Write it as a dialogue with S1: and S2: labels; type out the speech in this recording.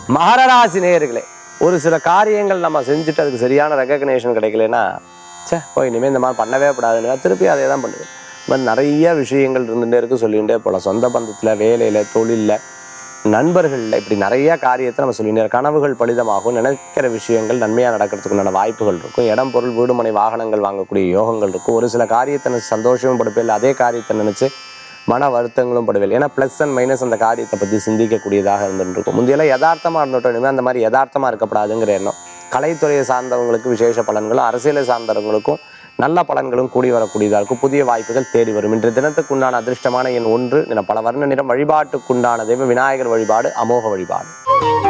S1: மகராசி நேயர்களே ஒரு சில காரியங்கள் நம்ம செஞ்சுட்டு அதுக்கு சரியான ரெகக்னேஷன் கிடைக்கலனா ச்சே போய் இனிமேல் இந்த மாதிரி பண்ணவே கூடாதுன்னு திருப்பி அதே தான் பண்ணுவேன் இந்த மாதிரி நிறைய விஷயங்கள் இருந்துகிட்டே இருக்கு சொல்லிகிட்டே போகலாம் சொந்த பந்தத்தில் வேலையில் தொழிலில் நண்பர்களில் இப்படி நிறைய காரியத்தை நம்ம சொல்லிகிட்டே இருக்கோம். கனவுகள் பலிதமாகும் நினைக்கிற விஷயங்கள் நன்மையாக நடக்கிறதுக்கு உண்டான வாய்ப்புகள் இருக்கும் இடம் பொருள் வீடு மனை வாகனங்கள் வாங்கக்கூடிய யோகங்கள் இருக்கும் ஒரு சில காரியத்தை நினைச்சு சந்தோஷமும் படுப்பில்லை அதே காரியத்தை நினச்சி மன வருத்தங்களும் படுவில்லை ஏன்னா ப்ளஸ் அண்ட் மைனஸ் அந்த காரியத்தை பற்றி சிந்திக்கக்கூடியதாக இருந்துட்டு இருக்கும் முந்தையெல்லாம் யதார்த்தமாக இருந்துட்டோம் இனிமேல் அந்த மாதிரி யதார்த்தமாக இருக்கக்கூடாதுங்கிற எண்ணம் கலைத்துறையை சார்ந்தவங்களுக்கு விசேஷ பலன்களும் அரசியலை சார்ந்தவங்களுக்கும் நல்ல பலன்களும் கூடி வரக்கூடியதாக இருக்கும் புதிய வாய்ப்புகள் தேடி வரும் இன்றைய தினத்துக்குண்டான அதிர்ஷ்டமான எண் ஒன்று என பல வர்ண நிறம் வழிபாட்டுக்குண்டான தெய்வ விநாயகர் வழிபாடு அமோக வழிபாடு